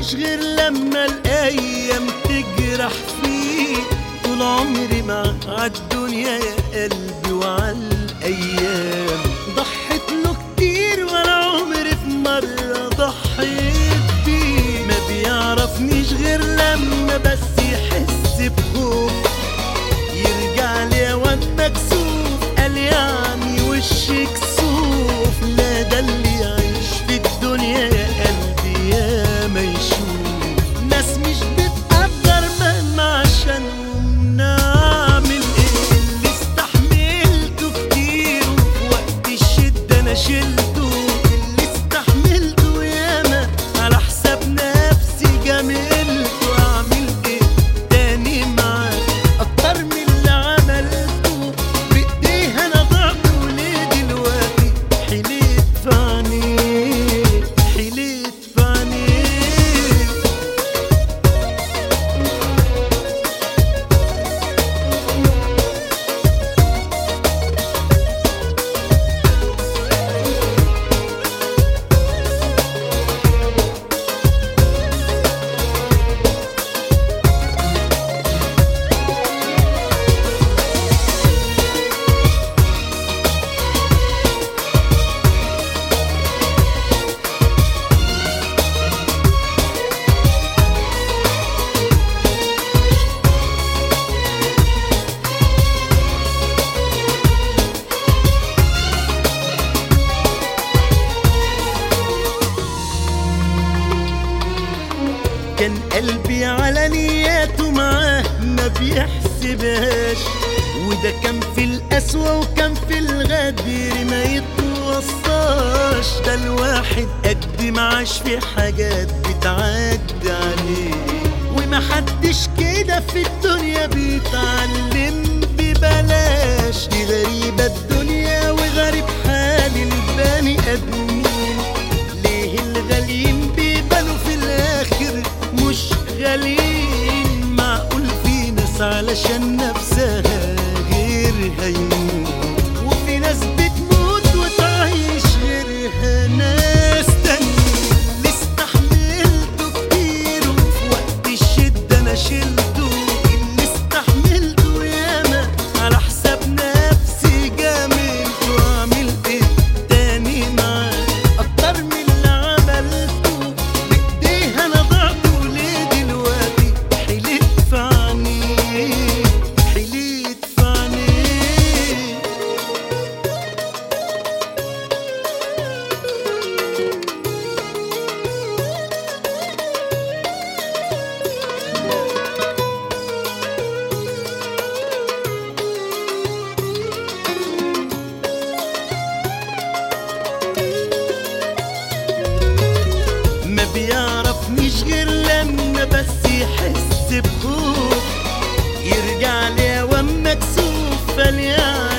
بيعرفنيش غير لما الايام تجرح فيه طول عمري مع الدنيا يا قلبي وعلى الايام ضحيت له كتير ولا عمري في مره ضحيت بيه ما بيعرفنيش غير لما بس يحس بخوف يرجع لي واد مكسوف قال يعني وشي كسوف لا ده اللي يعيش في الدنيا يا قلبي يا ما يشوف ناس مش بتقدر مهما عشان نعمل ايه اللي استحملته كتير وفي وقت الشدة انا شلته اللي استحملته ياما على حساب نفسي جملته اعمل ايه تاني معاك اكتر من اللي عملته بايديها انا ضعت وليه دلوقتي حليت في عينيك حليت في عينيك كان قلبي على نياته معاه ما بيحسبهاش وده كان في القسوة وكان في الغدر ما يتوصاش ده الواحد قد ما عاش في حاجات بتعدي عليه ومحدش كده في الدنيا بيتعلم ببلاش دي غريبة الدنيا وغريب حال البني آدمين ليه الغاليين بيبانوا في الآخر مش غاليين معقول في ناس علشان نفسها غيرها يموت وفي ناس بتموت وتعيش غيرها ناس تانيين اللي استحملته كتير وفي وقت الشدة أنا شلته اللي استحملته ياما على حساب نفسي جاملته أعمل إيه تاني معاه أكتر من اللي عملته بإيديها أنا ضعت وليه دلوقتي حليت في عينيك حليت في عينيك ما بيعرفنيش غير لما بس يحس بخوف يرجع لي اوام مكسوف قال يعني